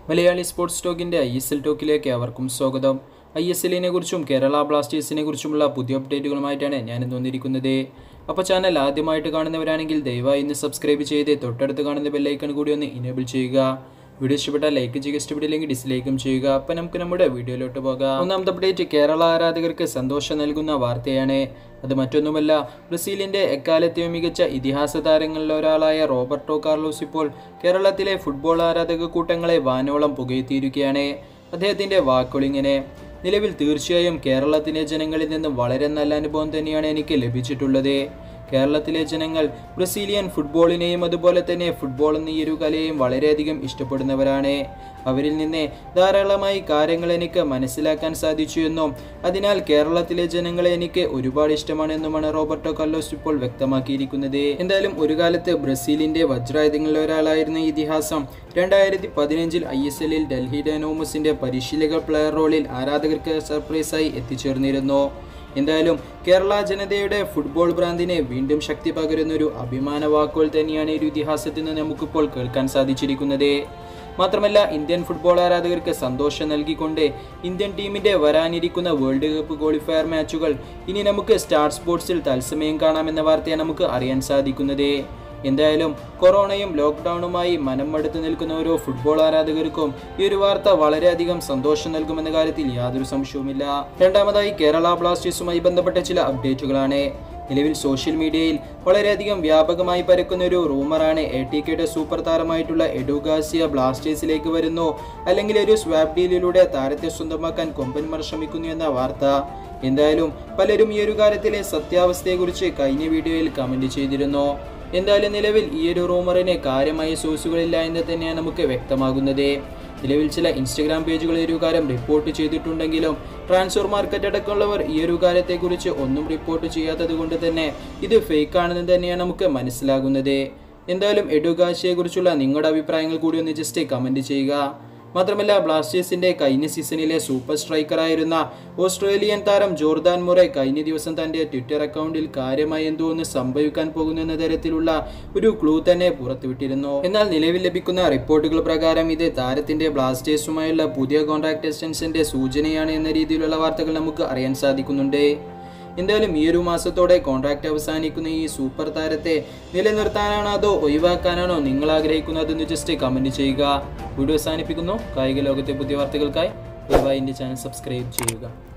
Malayali sports സ്റ്റോക്കിന്റെ I S L ടോക്കിലേക്ക് അവർക്കും സ്വാഗതം ഐ എസ് എല്ലിനെ കുറിച്ചും കേരള ബ്ലാസ്റ്റേഴ്സിനെ കുറിച്ചുമുള്ള പുതിയ അപ്ഡേറ്റുകളുമായിട്ടാണ് ഞാനിന്ന് വന്നിരിക്കുന്നത് അപ്പോൾ ചാനൽ ആദ്യമായിട്ട് കാണുന്നവരാണെങ്കിൽ ദയവായി ഇന്ന് സബ്സ്ക്രൈബ് ചെയ്ത് തൊട്ടടുത്ത് കാണുന്ന ബെല്ലൈക്കൺ കൂടി ഒന്ന് ഇനേബിൾ ചെയ്യുക വീഡിയോ ഇഷ്ടപ്പെട്ടാൽ ലൈക്ക് ചെയ്യുക ഇഷ്ടപ്പെട്ടില്ലെങ്കിൽ ഡിസ്ലൈക്കും ചെയ്യുക അപ്പം നമുക്ക് നമ്മുടെ വീഡിയോയിലോട്ട് പോകാം ഒന്നാമത്തെ അപ്ഡേറ്റ് കേരള ആരാധകർക്ക് സന്തോഷം നൽകുന്ന വാർത്തയാണ് അത് മറ്റൊന്നുമല്ല ബ്രസീലിന്റെ എക്കാലത്തെയും മികച്ച ഇതിഹാസ താരങ്ങളിൽ ഒരാളായ റോബർട്ടോ കാർലോസ് ഇപ്പോൾ കേരളത്തിലെ ഫുട്ബോൾ ആരാധക കൂട്ടങ്ങളെ വാനോളം പുകഴ്ത്തിയിരിക്കുകയാണ് അദ്ദേഹത്തിന്റെ വാക്കുകളിങ്ങനെ നിലവിൽ തീർച്ചയായും കേരളത്തിലെ ജനങ്ങളിൽ നിന്ന് വളരെ നല്ല അനുഭവം തന്നെയാണ് എനിക്ക് ലഭിച്ചിട്ടുള്ളത് കേരളത്തിലെ ജനങ്ങൾ ബ്രസീലിയൻ ഫുട്ബോളിനെയും അതുപോലെ തന്നെ ഫുട്ബോൾ എന്ന ഈ ഒരു കലയെയും വളരെയധികം ഇഷ്ടപ്പെടുന്നവരാണ് അവരിൽ നിന്ന് ധാരാളമായി കാര്യങ്ങൾ എനിക്ക് മനസ്സിലാക്കാൻ സാധിച്ചു എന്നും അതിനാൽ കേരളത്തിലെ ജനങ്ങളെ എനിക്ക് ഒരുപാട് ഇഷ്ടമാണെന്നുമാണ് റോബർട്ടോ കല്ലോസ് ഇപ്പോൾ വ്യക്തമാക്കിയിരിക്കുന്നത് എന്തായാലും ഒരു കാലത്ത് ബ്രസീലിന്റെ വജ്രായുധങ്ങളിൽ ഒരാളായിരുന്ന ഈ ഇതിഹാസം രണ്ടായിരത്തി പതിനഞ്ചിൽ ഐ എസ് എല്ലിൽ ഡൽഹി ഡൈനോമസിന്റെ പരിശീലക പ്ലെയർ റോളിൽ ആരാധകർക്ക് സർപ്രൈസായി എത്തിച്ചേർന്നിരുന്നു എന്തായാലും കേരള ജനതയുടെ ഫുട്ബോൾ ഭ്രാന്തിനെ വീണ്ടും ശക്തി പകരുന്ന ഒരു അഭിമാന വാക്കുകൾ തന്നെയാണ് ഈ ഒരു ഇതിഹാസത്തിൽ നിന്ന് നമുക്കിപ്പോൾ കേൾക്കാൻ സാധിച്ചിരിക്കുന്നത് മാത്രമല്ല ഇന്ത്യൻ ഫുട്ബോൾ ആരാധകർക്ക് സന്തോഷം നൽകിക്കൊണ്ട് ഇന്ത്യൻ ടീമിന്റെ വരാനിരിക്കുന്ന വേൾഡ് കപ്പ് ക്വാളിഫയർ മാച്ചുകൾ ഇനി നമുക്ക് സ്റ്റാർ സ്പോർട്സിൽ തത്സമയം കാണാമെന്ന വാർത്തയാണ് നമുക്ക് അറിയാൻ സാധിക്കുന്നത് എന്തായാലും കൊറോണയും ലോക്ക്ഡൌണുമായി മനം മടുത്ത് നിൽക്കുന്ന ഓരോ ഫുട്ബോൾ ആരാധകർക്കും ഈ ഒരു വാർത്ത വളരെയധികം സന്തോഷം നൽകുമെന്ന കാര്യത്തിൽ യാതൊരു സംശയവുമില്ല രണ്ടാമതായി കേരള ബ്ലാസ്റ്റേഴ്സുമായി ബന്ധപ്പെട്ട ചില അപ്ഡേറ്റുകളാണ് നിലവിൽ സോഷ്യൽ മീഡിയയിൽ വളരെയധികം വ്യാപകമായി പരക്കുന്ന ഒരു റൂമറാണ് എ ടി കെയുടെ സൂപ്പർ താരമായിട്ടുള്ള എഡുഗാസിയ ബ്ലാസ്റ്റേഴ്സിലേക്ക് വരുന്നു അല്ലെങ്കിൽ ഒരു സ്വാപ് ഡീലിലൂടെ താരത്തെ സ്വന്തമാക്കാൻ കൊമ്പന്മാർ ശ്രമിക്കുന്നു എന്ന വാർത്ത എന്തായാലും പലരും ഈ ഒരു കാര്യത്തിലെ സത്യാവസ്ഥയെക്കുറിച്ച് കഴിഞ്ഞ വീഡിയോയിൽ കമന്റ് ചെയ്തിരുന്നു എന്തായാലും നിലവിൽ ഈ ഒരു റൂമറിന് കാര്യമായ സോഴ്സുകളില്ല എന്ന് തന്നെയാണ് നമുക്ക് വ്യക്തമാകുന്നത് നിലവിൽ ചില ഇൻസ്റ്റഗ്രാം പേജുകൾ ഈ ഒരു കാര്യം റിപ്പോർട്ട് ചെയ്തിട്ടുണ്ടെങ്കിലും ട്രാൻസ്ഫർ മാർക്കറ്റ് അടക്കമുള്ളവർ ഈ ഒരു കാര്യത്തെക്കുറിച്ച് ഒന്നും റിപ്പോർട്ട് ചെയ്യാത്തത് കൊണ്ട് തന്നെ ഇത് ഫേക്ക് ആണെന്ന് തന്നെയാണ് നമുക്ക് മനസ്സിലാകുന്നത് എന്തായാലും എഡുകാശയെക്കുറിച്ചുള്ള നിങ്ങളുടെ അഭിപ്രായങ്ങൾ കൂടി ഒന്ന് ജസ്റ്റ് കമൻറ്റ് ചെയ്യുക മാത്രമല്ല ബ്ലാസ്റ്റേഴ്സിന്റെ കഴിഞ്ഞ സീസണിലെ സൂപ്പർ സ്ട്രൈക്കറായിരുന്ന ഓസ്ട്രേലിയൻ താരം ജോർദാൻ മുറെ കഴിഞ്ഞ ദിവസം തന്റെ ട്വിറ്റർ അക്കൗണ്ടിൽ കാര്യമായി എന്തോ ഒന്ന് സംഭവിക്കാൻ പോകുന്നു എന്ന തരത്തിലുള്ള ഒരു ക്ലൂ തന്നെ പുറത്തുവിട്ടിരുന്നു എന്നാൽ നിലവിൽ ലഭിക്കുന്ന റിപ്പോർട്ടുകൾ പ്രകാരം ഇത് താരത്തിന്റെ ബ്ലാസ്റ്റേഴ്സുമായുള്ള പുതിയ കോൺട്രാക്ട് എക്സ്റ്റൻഷന്റെ സൂചനയാണ് എന്ന രീതിയിലുള്ള വാർത്തകൾ നമുക്ക് അറിയാൻ സാധിക്കുന്നുണ്ട് എന്തായാലും ഈ ഒരു മാസത്തോടെ കോൺട്രാക്ട് അവസാനിക്കുന്ന ഈ സൂപ്പർ താരത്തെ നിലനിർത്താനാണോ അതോ ഒഴിവാക്കാനാണോ നിങ്ങൾ ആഗ്രഹിക്കുന്നതെന്ന് ജസ്റ്റ് കമന്റ് ചെയ്യുക വീഡിയോ അവസാനിപ്പിക്കുന്നു കായിക ലോകത്തെ പുതിയ വാർത്തകൾക്കായി ദയവായി എൻ്റെ ചാനൽ സബ്സ്ക്രൈബ് ചെയ്യുക